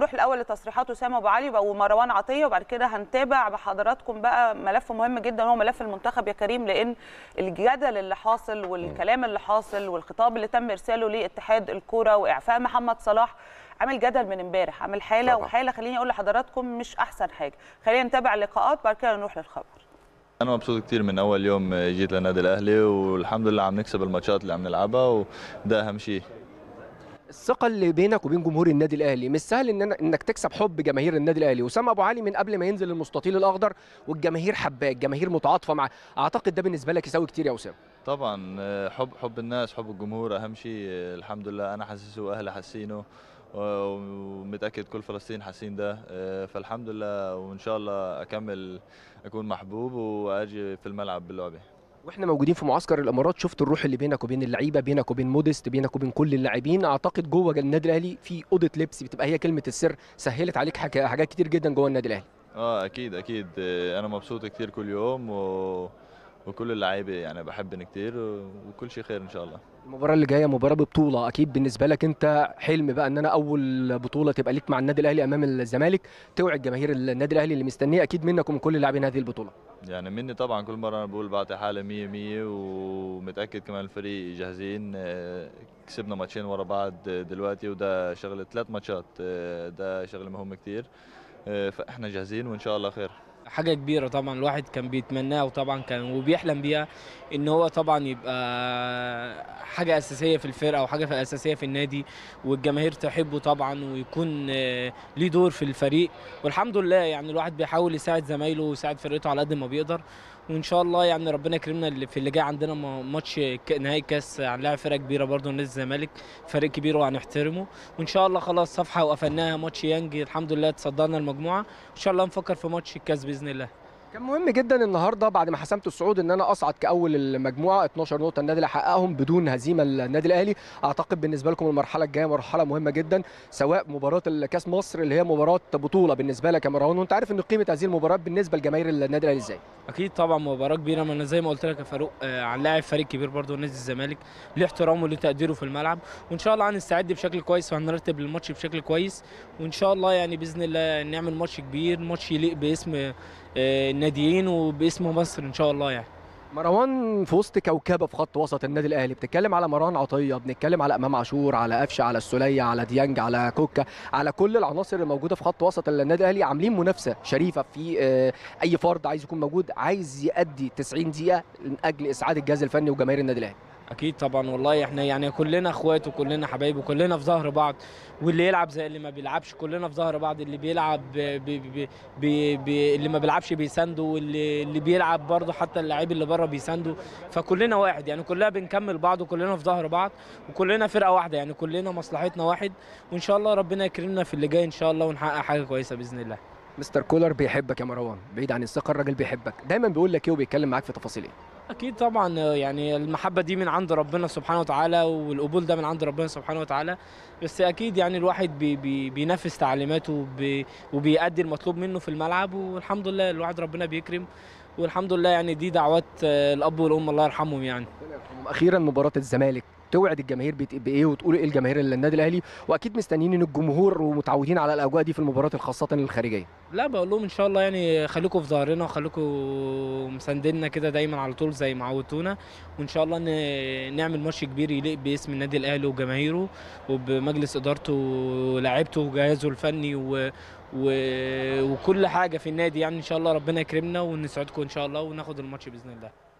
نروح الاول لتصريحات اسامه ابو علي بقى ومروان عطيه وبعد كده هنتابع بحضراتكم بقى ملف مهم جدا هو ملف المنتخب يا كريم لان الجدل اللي حاصل والكلام اللي حاصل والخطاب اللي تم ارساله لاتحاد الكوره واعفاء محمد صلاح عامل جدل من امبارح عامل حاله طبعا. وحاله خليني اقول لحضراتكم مش احسن حاجه خلينا نتابع اللقاءات بعد كده نروح للخبر انا مبسوط كتير من اول يوم جيت للنادي الاهلي والحمد لله عم نكسب الماتشات اللي عم نلعبها وده اهم شيء الثقه اللي بينك وبين جمهور النادي الاهلي مش سهل ان أنا انك تكسب حب جماهير النادي الاهلي وسام ابو علي من قبل ما ينزل المستطيل الاخضر والجماهير حباه الجماهير متعاطفه معاه اعتقد ده بالنسبه لك يساوي كتير يا اسامه طبعا آه، حب حب الناس حب الجمهور اهم شيء آه، الحمد لله انا حاسسه واهلي حاسينه و- ومتاكد كل فلسطين حاسين ده آه، فالحمد لله وان شاء الله اكمل اكون محبوب واجي في الملعب باللعبه واحنا موجودين في معسكر الامارات شفت الروح اللي بينك وبين اللعيبه بينك وبين موديست بينك وبين كل اللاعبين اعتقد جوه النادي الاهلي في اوضه لبس بتبقى هي كلمه السر سهلت عليك حاجة- حاجات كتير جدا جوه النادي الاهلي اه اكيد اكيد آه، انا مبسوط كتير كل يوم و... وكل اللعيبه يعني بحبن كتير و- وكل شيء خير ان شاء الله المباراه اللي جايه مباراه ببطوله اكيد بالنسبه لك انت حلم بقى ان انا اول بطوله تبقى ليك مع النادي الاهلي امام الزمالك توعد جماهير النادي الاهلي اللي مستنيه اكيد منك ومن كل لاعبين هذه البطوله يعني مني طبعا كل مرة أنا بقول بعطي حالة مية مية ومتأكد كمان الفريق جاهزين آه، كسبنا ماتشين ورا بعض آه، دلوقتي وده شغلة ثلاث ماتشات آه، ده شغلة مهمة كتير آه، فإحنا جاهزين وإن شاء الله خير حاجة كبيرة طبعا الواحد كان بيتمناها وطبعا كان وبيحلم بيها ان هو طبعا يبقى حاجة أساسية في الفرقة وحاجة أساسية في النادي والجماهير تحبه طبعا ويكون آه، ليه دور في الفريق والحمد لله يعني الواحد بيحاول يساعد زمايله ويساعد فرقته على قد ما بيقدر وان شاء الله يعني ربنا يكرمنا اللي في اللي جاي عندنا م- ماتش ك- نهائي كاس هنلاعب فرقه كبيره برضه نادي الزمالك فريق كبير وهنحترمه وان شاء الله خلاص صفحه وقفلناها ماتش يانج الحمد لله تصدرنا المجموعه ان شاء الله نفكر في ماتش الكاس باذن الله كان مهم جدا النهارده بعد ما حسمت الصعود ان انا اصعد كاول المجموعه 12 نقطه النادي اللي حققهم بدون هزيمه النادي الاهلي اعتقد بالنسبه لكم المرحله الجايه مرحله مهمه جدا سواء مباراه الكاس مصر اللي هي مباراه بطوله بالنسبه لك يا مروان وانت عارف ان قيمه هذه المباراه بالنسبه لجماهير النادي الاهلي ازاي اكيد طبعا مباراه كبيره ما انا زي ما قلت لك يا فاروق آه، هنلاعب فريق كبير برضه نادي الزمالك ليه احترامه وليه تقديره في الملعب وان شاء الله هنستعد بشكل كويس وهنرتب الماتش بشكل كويس وان شاء الله يعني باذن الله نعمل ماتش كبير ماتش يليق باسم آه، الناديين وباسم مصر ان شاء الله يعني مروان في وسط كوكبه في خط وسط النادي الاهلي بتتكلم على مروان عطيه بنتكلم على امام عاشور على قفشه على السوليه على ديانج على كوكا على كل العناصر اللي موجوده في خط وسط النادي الاهلي عاملين منافسه شريفه في آه، اي فرد عايز يكون موجود عايز يأدي 90 دقيقه من اجل اسعاد الجهاز الفني وجماهير النادي الاهلي اكيد طبعا والله احنا يعني كلنا اخوات وكلنا حبايب وكلنا في ظهر بعض واللي يلعب زي اللي ما بيلعبش كلنا في ظهر بعض اللي بيلعب بي بي بي بي اللي ما بيلعبش بيسانده واللي اللي بيلعب برضه حتى اللاعب اللي بره بيسانده فكلنا واحد يعني كلنا بنكمل بعض وكلنا في ظهر بعض وكلنا فرقه واحده يعني كلنا مصلحتنا واحد وان شاء الله ربنا يكرمنا في اللي جاي ان شاء الله ونحقق حاجه كويسه باذن الله مستر كولر بيحبك يا مروان بعيد عن الثقه الراجل بيحبك دايما بيقول لك ايه وبيتكلم معاك في تفاصيل ايه اكيد طبعا يعني المحبه دي من عند ربنا سبحانه وتعالى والقبول ده من عند ربنا سبحانه وتعالى بس اكيد يعني الواحد بي بي بينفذ تعليماته وبي وبيأدي المطلوب منه في الملعب والحمد لله الواحد ربنا بيكرم والحمد لله يعني دي دعوات آه، الاب والام الله يرحمهم يعني اخيرا مباراه الزمالك توعد الجماهير بت- بايه وتقول ايه الجماهير النادي الاهلي واكيد مستنيين ان الجمهور ومتعودين على الاجواء دي في المباريات الخاصه الخارجيه لا بقول لهم ان شاء الله يعني خليكم في ظهرنا وخليكم مساندنا كده دايما على طول زي ما عودتونا وان شاء الله ن- نعمل ماتش كبير يليق باسم النادي الاهلي وجماهيره وبمجلس ادارته ولاعيبته وجهازه الفني و... و... وكل حاجه في النادي يعني ان شاء الله ربنا يكرمنا ونسعدكم ان شاء الله وناخد الماتش باذن الله